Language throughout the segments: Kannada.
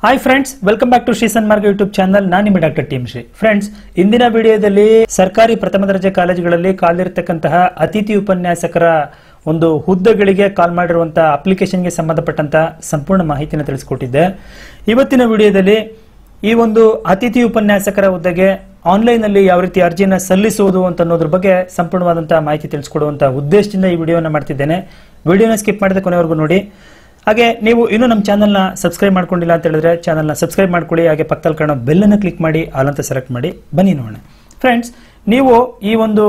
hi friends welcome back to ಶ್ರೀಸನ್ ಮಾರ್ಗ ಯೂಟ್ಯೂಬ್ ಚಾನಲ್ ನಾನು ನಿಮ್ಮ ಡಾಕ್ಟರ್ ಟೀಮ್ ಶ್ರೀ ಫ್ರೆಂಡ್ಸ್ ಇಂದಿನ ವಿಡಿಯೋದಲ್ಲಿ ಸರ್ಕಾರಿ ಪ್ರಥಮ ದರ್ಜೆ ಕಾಲೇಜುಗಳಲ್ಲಿ ಕಾಲಿರ್ತಕ್ಕಂತಹ ಅತಿಥಿ ಉಪನ್ಯಾಸಕರ ಒಂದು ಹುದ್ದೆಗಳಿಗೆ ಕಾಲ್ ಮಾಡಿರುವಂತಹ ಅಪ್ಲಿಕೇಶನ್ಗೆ ಸಂಬಂಧಪಟ್ಟಂತ ಸಂಪೂರ್ಣ ಮಾಹಿತಿಯನ್ನು ತಿಳಿಸ್ಕೊಟ್ಟಿದ್ದೆ ಇವತ್ತಿನ ವಿಡಿಯೋದಲ್ಲಿ ಈ ಒಂದು ಅತಿಥಿ ಉಪನ್ಯಾಸಕರ ಹುದ್ದೆಗೆ ಆನ್ಲೈನ್ ಅಲ್ಲಿ ಯಾವ ರೀತಿ ಅರ್ಜಿಯನ್ನು ಸಲ್ಲಿಸುವುದು ಅಂತ ಅನ್ನೋದ್ರ ಬಗ್ಗೆ ಸಂಪೂರ್ಣವಾದಂತಹ ಮಾಹಿತಿ ತಿಳಿಸ್ಕೊಡುವಂತಹ ಉದ್ದೇಶದಿಂದ ಈ ವಿಡಿಯೋನ ಮಾಡ್ತಿದ್ದೇನೆ ವಿಡಿಯೋನ ಸ್ಕಿಪ್ ಮಾಡಿದ ಕೊನೆವರೆಗೂ ನೋಡಿ ಹಾಗೆ ನೀವು ಇನ್ನೂ ನಮ್ಮ ಚಾನಲ್ನ ಸಬ್ಸ್ಕ್ರೈಬ್ ಮಾಡ್ಕೊಂಡಿಲ್ಲ ಅಂತ ಹೇಳಿದ್ರೆ ಚಾನಲ್ನ ಸಬ್ಸ್ಕ್ರೈಬ್ ಮಾಡ್ಕೊಳ್ಳಿ ಹಾಗೆ ಪಕ್ಕದಲ್ಲಿ ಕಾಣೋ ಬೆಲ್ಲನ್ನು ಕ್ಲಿಕ್ ಮಾಡಿ ಆಲ್ ಅಂತ ಸೆಲೆಕ್ಟ್ ಮಾಡಿ ಬನ್ನಿ ನೋಡೋಣ ಫ್ರೆಂಡ್ಸ್ ನೀವು ಈ ಒಂದು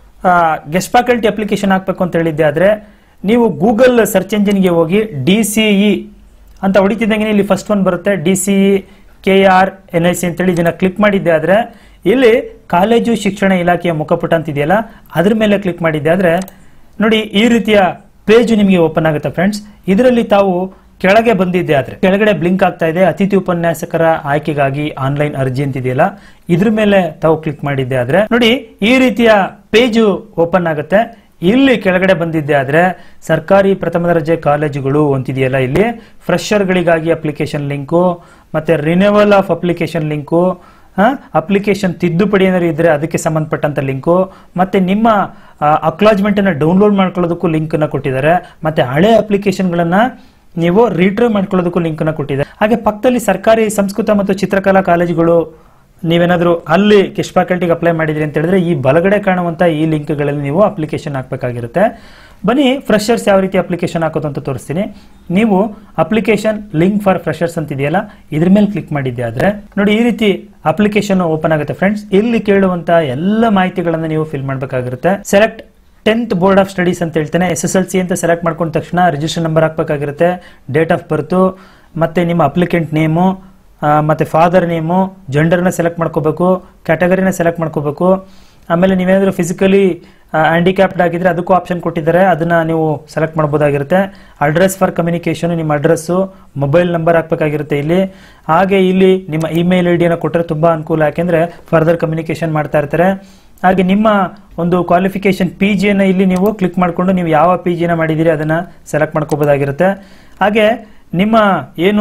ಗೆಸ್ಟ್ ಫ್ಯಾಕಲ್ಟಿ ಅಪ್ಲಿಕೇಶನ್ ಹಾಕಬೇಕು ಅಂತ ಹೇಳಿದ್ದೆ ಆದರೆ ನೀವು ಗೂಗಲ್ ಸರ್ಚ್ ಎಂಜಿನ್ಗೆ ಹೋಗಿ ಡಿ ಸಿ ಇ ಅಂತ ಹೊಡಿತಿದ್ದಂಗೆ ಇಲ್ಲಿ ಫಸ್ಟ್ ಒನ್ ಬರುತ್ತೆ D C E K R N I C ಅಂತೇಳಿ ಇದನ್ನ ಕ್ಲಿಕ್ ಮಾಡಿದ್ದೆ ಆದರೆ ಇಲ್ಲಿ ಕಾಲೇಜು ಶಿಕ್ಷಣ ಇಲಾಖೆಯ ಮುಖಪುಟ ಅಂತ ಇದೆಯಲ್ಲ ಅದ್ರ ಮೇಲೆ ಕ್ಲಿಕ್ ಮಾಡಿದ್ದೆ ಆದರೆ ನೋಡಿ ಈ ರೀತಿಯ ಪೇಜ್ ನಿಮಗೆ ಓಪನ್ ಆಗುತ್ತೆ ಫ್ರೆಂಡ್ಸ್ ಇದರಲ್ಲಿ ತಾವು ಕೆಳಗೆ ಬಂದಿದ್ದೆ ಆದ್ರೆ ಕೆಳಗಡೆ ಬ್ಲಿಂಕ್ ಆಗ್ತಾ ಇದೆ ಅತಿಥಿ ಉಪನ್ಯಾಸಕರ ಆಯ್ಕೆಗಾಗಿ ಆನ್ಲೈನ್ ಅರ್ಜಿ ಅಂತಿದೆಯಲ್ಲ ಇದ್ರ ಮೇಲೆ ತಾವು ಕ್ಲಿಕ್ ಮಾಡಿದ್ದೆ ಆದ್ರೆ ನೋಡಿ ಈ ರೀತಿಯ ಪೇಜ್ ಓಪನ್ ಆಗುತ್ತೆ ಇಲ್ಲಿ ಕೆಳಗಡೆ ಬಂದಿದ್ದೆ ಆದ್ರೆ ಸರ್ಕಾರಿ ಪ್ರಥಮ ದರ್ಜೆ ಕಾಲೇಜುಗಳು ಅಂತಿದೆಯಲ್ಲ ಇಲ್ಲಿ ಫ್ರೆಶರ್ಗಳಿಗಾಗಿ ಅಪ್ಲಿಕೇಶನ್ ಲಿಂಕು ಮತ್ತೆ renewal of application link application ತಿದ್ದುಪಡಿ ಏನಾದ್ರು ಇದ್ರೆ ಅದಕ್ಕೆ ಸಂಬಂಧಪಟ್ಟಂತ ಲಿಂಕು ಮತ್ತೆ ನಿಮ್ಮ ಅಕ್ಲಾಜ್ಮೆಂಟ್ ಅನ್ನ ಡೌನ್ಲೋಡ್ ಮಾಡ್ಕೊಳ್ಳೋದಕ್ಕೂ ಲಿಂಕ್ ಅನ್ನ ಕೊಟ್ಟಿದ್ದಾರೆ ಮತ್ತೆ ಹಳೆ ಅಪ್ಲಿಕೇಶನ್ಗಳನ್ನ ನೀವು ರಿಟ್ರೈವ್ ಮಾಡ್ಕೊಳ್ಳೋದಕ್ಕೂ ಲಿಂಕ್ ಅನ್ನ ಕೊಟ್ಟಿದ್ದಾರೆ ಹಾಗೆ ಪಕ್ಕದಲ್ಲಿ ಸರ್ಕಾರಿ ಸಂಸ್ಕೃತ ಮತ್ತು ಚಿತ್ರಕಲಾ ಕಾಲೇಜುಗಳು ನೀವೇನಾದ್ರೂ ಅಲ್ಲಿ ಗೆಸ್ಟ್ ಫ್ಯಾಕಲ್ಟಿಗೆ ಅಪ್ಲೈ ಮಾಡಿದ್ರಿ ಅಂತ ಹೇಳಿದ್ರೆ ಈ ಬಲಗಡೆ ಕಾಣುವಂತ ಈ ಲಿಂಕ್ಗಳಲ್ಲಿ ನೀವು ಅಪ್ಲಿಕೇಶನ್ ಹಾಕಬೇಕಾಗಿರುತ್ತೆ ಬನ್ನಿ ಫ್ರೆಶರ್ಸ್ ಯಾವ ರೀತಿ ಅಪ್ಲಿಕೇಶನ್ ಹಾಕೋದು ಅಂತ ತೋರಿಸ್ತೀನಿ ನೀವು ಅಪ್ಲಿಕೇಶನ್ ಲಿಂಕ್ ಫಾರ್ ಫ್ರೆಶರ್ಸ್ ಅಂತ ಇದೆಯಲ್ಲ ಇದ್ರ ಮೇಲೆ ಕ್ಲಿಕ್ ಮಾಡಿದ್ದೆ ಆದ್ರೆ ನೋಡಿ ಈ ರೀತಿ ಅಪ್ಲಿಕೇಶನ್ ಓಪನ್ ಆಗುತ್ತೆ ಫ್ರೆಂಡ್ಸ್ ಇಲ್ಲಿ ಕೇಳುವಂತ ಎಲ್ಲ ಮಾಹಿತಿಗಳನ್ನ ನೀವು ಫಿಲ್ ಮಾಡಬೇಕಾಗಿರುತ್ತೆ select tenth board of studies ಅಂತ ಹೇಳ್ತೇನೆ ಎಸ್ ಎಸ್ ಎಲ್ ಸಿ ಅಂತ ಸೆಲೆಕ್ಟ್ ಮಾಡ್ಕೊಂಡ ತಕ್ಷಣ ರಿಜಿಸ್ಟರ್ ನಂಬರ್ ಹಾಕ್ಬೇಕಾಗಿರುತ್ತೆ ಡೇಟ್ ಆಫ್ ಬರ್ತು ಮತ್ತೆ ನಿಮ್ಮ ಅಪ್ಲಿಕೆಂಟ್ ನೇಮು ಮತ್ತೆ ಫಾದರ್ ನೇಮು ಜೆಂಡರ್ನ ಸೆಲೆಕ್ಟ್ ಮಾಡ್ಕೋಬೇಕು ಕ್ಯಾಟಗರಿನ ಸೆಲೆಕ್ಟ್ ಮಾಡ್ಕೋಬೇಕು ಆಮೇಲೆ ನೀವೇನಾದ್ರೂ ಫಿಸಿಕಲಿ ಹ್ಯಾಂಡಿಕ್ಯಾಪ್ಡ್ ಆಗಿದ್ರೆ ಅದಕ್ಕೂ ಆಪ್ಷನ್ ಕೊಟ್ಟಿದ್ದಾರೆ ಅದನ್ನ ನೀವು ಸೆಲೆಕ್ಟ್ ಮಾಡ್ಬೋದಾಗಿರುತ್ತೆ ಅಡ್ರೆಸ್ ಫಾರ್ ಕಮ್ಯುನಿಕೇಶನ್ ನಿಮ್ಮ ಅಡ್ರೆಸ್ಸು ಮೊಬೈಲ್ ನಂಬರ್ ಹಾಕ್ಬೇಕಾಗಿರುತ್ತೆ ಇಲ್ಲಿ ಹಾಗೆ ಇಲ್ಲಿ ನಿಮ್ಮ ಇಮೇಲ್ ಐ ಡಿಯನ್ನು ಕೊಟ್ಟರೆ ತುಂಬಾ ಅನುಕೂಲ ಯಾಕೆಂದ್ರೆ ಫರ್ದರ್ ಕಮ್ಯುನಿಕೇಶನ್ ಮಾಡ್ತಾ ಇರ್ತಾರೆ ಹಾಗೆ ನಿಮ್ಮ ಒಂದು ಕ್ವಾಲಿಫಿಕೇಶನ್ ಪಿ ಜಿಯನ್ನು ಇಲ್ಲಿ ನೀವು ಕ್ಲಿಕ್ ಮಾಡಿಕೊಂಡು ನೀವು ಯಾವ ಪಿ ಜಿನ ಮಾಡಿದ್ದೀರಿ ಅದನ್ನ ಸೆಲೆಕ್ಟ್ ಮಾಡ್ಕೋಬೋದಾಗಿರುತ್ತೆ ಹಾಗೆ ನಿಮ್ಮ ಏನು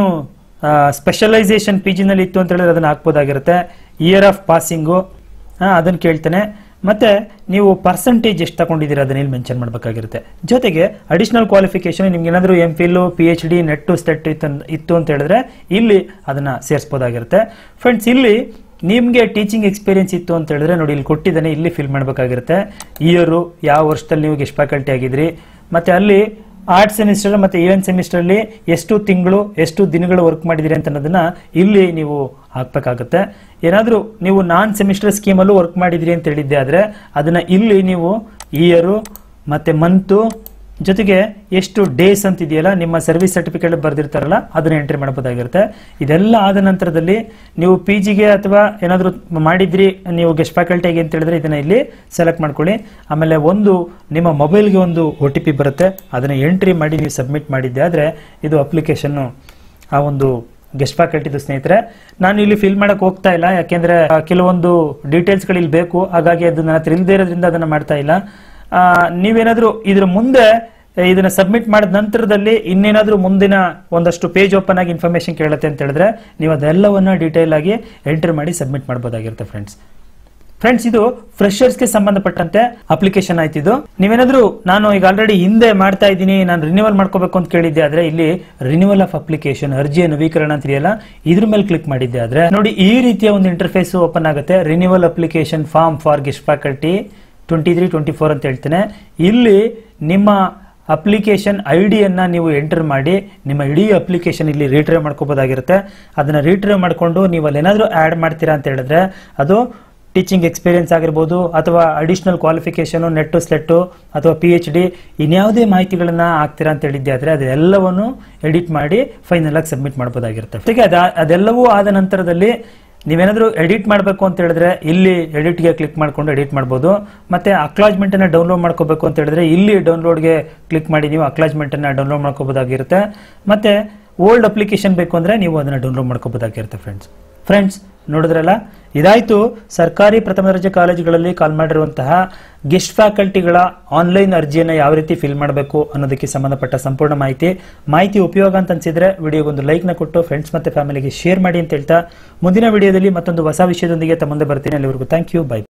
ಸ್ಪೆಷಲೈಸೇಷನ್ ಪಿ ಜಿನಲ್ಲಿ ಇತ್ತು ಅಂತ ಹೇಳಿದ್ರೆ ಅದನ್ನ ಹಾಕ್ಬೋದಾಗಿರುತ್ತೆ ಇಯರ್ ಆಫ್ ಪಾಸಿಂಗು ಅದನ್ನು ಕೇಳ್ತೇನೆ ಮತ್ತೆ ನೀವು ಪರ್ಸೆಂಟೇಜ್ ಎಷ್ಟು ತಗೊಂಡಿದ್ದೀರಾ ಅದನ್ನ ಇಲ್ಲಿ ಮೆನ್ಷನ್ ಮಾಡಬೇಕಾಗಿರುತ್ತೆ ಜೊತೆಗೆ ಅಡಿಷನಲ್ ಕ್ವಾಲಿಫಿಕೇಶನ್ ನಿಮ್ಗೆ ಏನಾದರೂ M Phil P H D NET SLET ಇತ್ತು ಇತ್ತು ಅಂತ ಹೇಳಿದ್ರೆ ಇಲ್ಲಿ ಅದನ್ನ ಸೇರಿಸಬಹುದಾಗಿರುತ್ತೆ ಫ್ರೆಂಡ್ಸ್ ಇಲ್ಲಿ ನಿಮಗೆ ಟೀಚಿಂಗ್ ಎಕ್ಸ್ಪೀರಿಯನ್ಸ್ ಇತ್ತು ಅಂತ ಹೇಳಿದ್ರೆ ನೋಡಿ ಇಲ್ಲಿ ಕೊಟ್ಟಿದ್ದಾನೆ ಇಲ್ಲಿ ಫಿಲ್ ಮಾಡಬೇಕಾಗಿರುತ್ತೆ ಇಯರು ಯಾವ ವರ್ಷದಲ್ಲಿ ನೀವು ಗೆಸ್ಟ್ ಫ್ಯಾಕಲ್ಟಿ ಆಗಿದ್ರಿ ಮತ್ತೆ ಅಲ್ಲಿ ಆರ್ಟ್ ಸೆಮಿಸ್ಟರ್ ಮತ್ತೆ ಈವೆಂಟ್ ಸೆಮಿಸ್ಟರ್ ಅಲ್ಲಿ ಎಷ್ಟು ತಿಂಗಳು ಎಷ್ಟು ದಿನಗಳು ವರ್ಕ್ ಮಾಡಿದಿರಿ ಅಂತ ಅನ್ನೋದನ್ನ ಇಲ್ಲಿ ನೀವು ಹಾಕ್ಬೇಕಾಗುತ್ತೆ ಏನಾದರೂ ನೀವು ನಾನ್ ಸೆಮಿಸ್ಟರ್ ಸ್ಕೀಮಲ್ಲೂ ವರ್ಕ್ ಮಾಡಿದಿರಿ ಅಂತ ಹೇಳಿದ್ದೆ ಆದ್ರೆ ಅದನ್ನ ಇಲ್ಲಿ ನೀವು ಇಯರು ಮತ್ತೆ ಮಂತು ಜೊತೆಗೆ ಎಷ್ಟು ಡೇಸ್ ಅಂತ ಇದೆಯಲ್ಲ ನಿಮ್ಮ ಸರ್ವಿಸ್ ಸರ್ಟಿಫಿಕೇಟ್ ಬರೆದಿರ್ತಾರಲ್ಲ ಅದನ್ನ ಎಂಟ್ರಿ ಮಾಡಬಹುದಾಗಿರುತ್ತೆ ಇದೆಲ್ಲ ಆದ ನಂತರದಲ್ಲಿ ನೀವು ಪಿ ಜಿಗೆ ಅಥವಾ ಏನಾದರೂ ಮಾಡಿದ್ರಿ ನೀವು ಗೆಸ್ಟ್ ಫ್ಯಾಕಲ್ಟಿಗೆ ಅಂತ ಹೇಳಿದ್ರೆ ಇದನ್ನ ಇಲ್ಲಿ ಸೆಲೆಕ್ಟ್ ಮಾಡ್ಕೊಳ್ಳಿ ಆಮೇಲೆ ಒಂದು ನಿಮ್ಮ ಮೊಬೈಲ್ಗೆ ಒಂದು ಒ ಟಿ ಪಿ ಬರುತ್ತೆ ಅದನ್ನ ಎಂಟ್ರಿ ಮಾಡಿ ನೀವು ಸಬ್ಮಿಟ್ ಮಾಡಿದ್ದೆ ಆದರೆ ಇದು ಅಪ್ಲಿಕೇಶನ್ ಆ ಒಂದು ಗೆಸ್ಟ್ ಫ್ಯಾಕಲ್ಟಿದು ಸ್ನೇಹಿತರೆ ನಾನು ಇಲ್ಲಿ ಫಿಲ್ ಮಾಡಕ್ ಹೋಗ್ತಾ ಇಲ್ಲ ಯಾಕೆಂದ್ರೆ ಕೆಲವೊಂದು ಡೀಟೇಲ್ಸ್ಗಳು ಇಲ್ಲಿ ಬೇಕು ಹಾಗಾಗಿ ಅದು ನನ್ನ ಹತ್ರ ಇಲ್ಲದೆ ಇರೋದ್ರಿಂದ ಅದನ್ನ ಮಾಡ್ತಾ ಇಲ್ಲ ನೀವೇನಾದ್ರೂ ಇದ್ರ ಮುಂದೆ ಇದನ್ನ ಸಬ್ಮಿಟ್ ಮಾಡಿದ ನಂತರದಲ್ಲಿ ಇನ್ನೇನಾದ್ರೂ ಮುಂದಿನ ಒಂದಷ್ಟು ಪೇಜ್ ಓಪನ್ ಆಗಿ ಇನ್ಫಾರ್ಮೇಶನ್ ಕೇಳುತ್ತೆ ಅಂತ ಹೇಳಿದ್ರೆ ನೀವು ಅದೆಲ್ಲವನ್ನ ಡೀಟೇಲ್ ಆಗಿ ಎಂಟರ್ ಮಾಡಿ ಸಬ್ಮಿಟ್ ಮಾಡಬಹುದಾಗಿರುತ್ತೆ ಫ್ರೆಂಡ್ಸ್ ಫ್ರೆಂಡ್ಸ್ ಇದು ಫ್ರೆಶರ್ಸ್ಗೆ ಸಂಬಂಧಪಟ್ಟಂತೆ ಅಪ್ಲಿಕೇಶನ್ ಆಯ್ತಿದ್ದು ನೀವೇನಾದ್ರೂ ನಾನು ಈಗ ಆಲ್ರೆಡಿ ಹಿಂದೆ ಮಾಡ್ತಾ ಇದ್ದೀನಿ ನಾನು ರಿನ್ಯೂವಲ್ ಮಾಡ್ಕೋಬೇಕು ಅಂತ ಕೇಳಿದ್ದೆ ಆದ್ರೆ ಇಲ್ಲಿ ರಿನ್ಯೂವಲ್ ಆಫ್ ಅಪ್ಲಿಕೇಶನ್ ಅರ್ಜಿಯ ನವೀಕರಣ ಅಂತ ಇದೆಯಲ್ಲ ಇದ್ರ ಮೇಲೆ ಕ್ಲಿಕ್ ಮಾಡಿದ್ದೆ ಆದ್ರೆ ನೋಡಿ ಈ ರೀತಿಯ ಒಂದು ಇಂಟರ್ಫೇಸ್ ಓಪನ್ ಆಗುತ್ತೆ renewal application form for guest faculty twenty three twenty four ಅಂತ ಹೇಳ್ತೇನೆ ಇಲ್ಲಿ ನಿಮ್ಮ ಅಪ್ಲಿಕೇಶನ್ ಐ ಡಿಯನ್ನು ನೀವು ಎಂಟರ್ ಮಾಡಿ ನಿಮ್ಮ ಇಡೀ ಅಪ್ಲಿಕೇಶನ್ ಇಲ್ಲಿ ರೀಟ್ರೈವ್ ಮಾಡ್ಕೋಬೋದಾಗಿರುತ್ತೆ ಅದನ್ನ ರೀಟ್ರೈವ್ ಮಾಡಿಕೊಂಡು ನೀವು ಅಲ್ಲಿ ಏನಾದರೂ ಆ್ಯಡ್ ಮಾಡ್ತೀರಾ ಅಂತ ಹೇಳಿದ್ರೆ ಅದು ಟೀಚಿಂಗ್ ಎಕ್ಸ್ಪೀರಿಯನ್ಸ್ ಆಗಿರ್ಬೋದು ಅಥವಾ ಅಡಿಷನಲ್ ಕ್ವಾಲಿಫಿಕೇಶನ್ ನೆಟ್ಟು ಸ್ಲೆಟ್ಟು ಅಥವಾ ಪಿ ಎಚ್ ಡಿ ಇನ್ಯಾವುದೇ ಮಾಹಿತಿಗಳನ್ನ ಹಾಕ್ತೀರಾ ಅಂತ ಹೇಳಿದ್ದೆ ಆದರೆ ಅದೆಲ್ಲವನ್ನು ಎಡಿಟ್ ಮಾಡಿ ಫೈನಲ್ ಆಗಿ ಸಬ್ಮಿಟ್ ಮಾಡ್ಬೋದಾಗಿರುತ್ತೆ ಜೊತೆಗೆ ಅದ ಅದೆಲ್ಲವೂ ಆದ ನಂತರದಲ್ಲಿ ನೀವೇನಾದರೂ ಎಡಿಟ್ ಮಾಡಬೇಕು ಅಂತ ಹೇಳಿದ್ರೆ ಇಲ್ಲಿ ಎಡಿಟ್ಗೆ ಕ್ಲಿಕ್ ಮಾಡ್ಕೊಂಡು ಎಡಿಟ್ ಮಾಡ್ಬೋದು ಮತ್ತೆ ಅಕ್ಲಾಜ್ಮೆಂಟ್ ಅನ್ನ ಡೌನ್ಲೋಡ್ ಮಾಡ್ಕೋಬೇಕು ಅಂತ ಹೇಳಿದ್ರೆ ಇಲ್ಲಿ ಡೌನ್ಲೋಡ್ಗೆ ಕ್ಲಿಕ್ ಮಾಡಿ ನೀವು ಅಕ್ಲಾಜ್ಮೆಂಟ್ ಅನ್ನ ಡೌನ್ಲೋಡ್ ಮಾಡ್ಕೋಬೋದಾಗಿರುತ್ತೆ ಮತ್ತೆ ಓಲ್ಡ್ ಅಪ್ಲಿಕೇಶನ್ ಬೇಕು ಅಂದ್ರೆ ನೀವು ಅದನ್ನ ಡೌನ್ಲೋಡ್ ಮಾಡ್ಕೋಬೋದಾಗಿರುತ್ತೆ ಫ್ರೆಂಡ್ಸ್ ಫ್ರೆಂಡ್ಸ್ ನೋಡಿದ್ರಲ್ಲ ಇದಾಯ್ತು ಸರ್ಕಾರಿ ಪ್ರಥಮ ದರ್ಜೆ ಕಾಲೇಜುಗಳಲ್ಲಿ ಕಾಲ್ ಮಾಡಿರುವಂತಹ ಗೆಸ್ಟ್ ಫ್ಯಾಕಲ್ಟಿಗಳ ಆನ್ಲೈನ್ ಅರ್ಜಿಯನ್ನು ಯಾವ ರೀತಿ ಫಿಲ್ ಮಾಡಬೇಕು ಅನ್ನೋದಕ್ಕೆ ಸಂಬಂಧಪಟ್ಟ ಸಂಪೂರ್ಣ ಮಾಹಿತಿ ಮಾಹಿತಿ ಉಪಯೋಗ ಅಂತ ಅನ್ಸಿದ್ರೆ ವಿಡಿಯೋಗೊಂದು ಲೈಕ್ನ ಕೊಟ್ಟು ಫ್ರೆಂಡ್ಸ್ ಮತ್ತೆ ಫ್ಯಾಮಿಲಿಗೆ ಶೇರ್ ಮಾಡಿ ಅಂತ ಹೇಳ್ತಾ ಮುಂದಿನ ವಿಡಿಯೋದಲ್ಲಿ ಮತ್ತೊಂದು ಹೊಸ ವಿಷಯದೊಂದಿಗೆ ತಮ್ಮ ಮುಂದೆ ಬರ್ತೀನಿ ಅಲ್ಲಿವರೆಗೂ ಥ್ಯಾಂಕ್ ಯು ಬೈ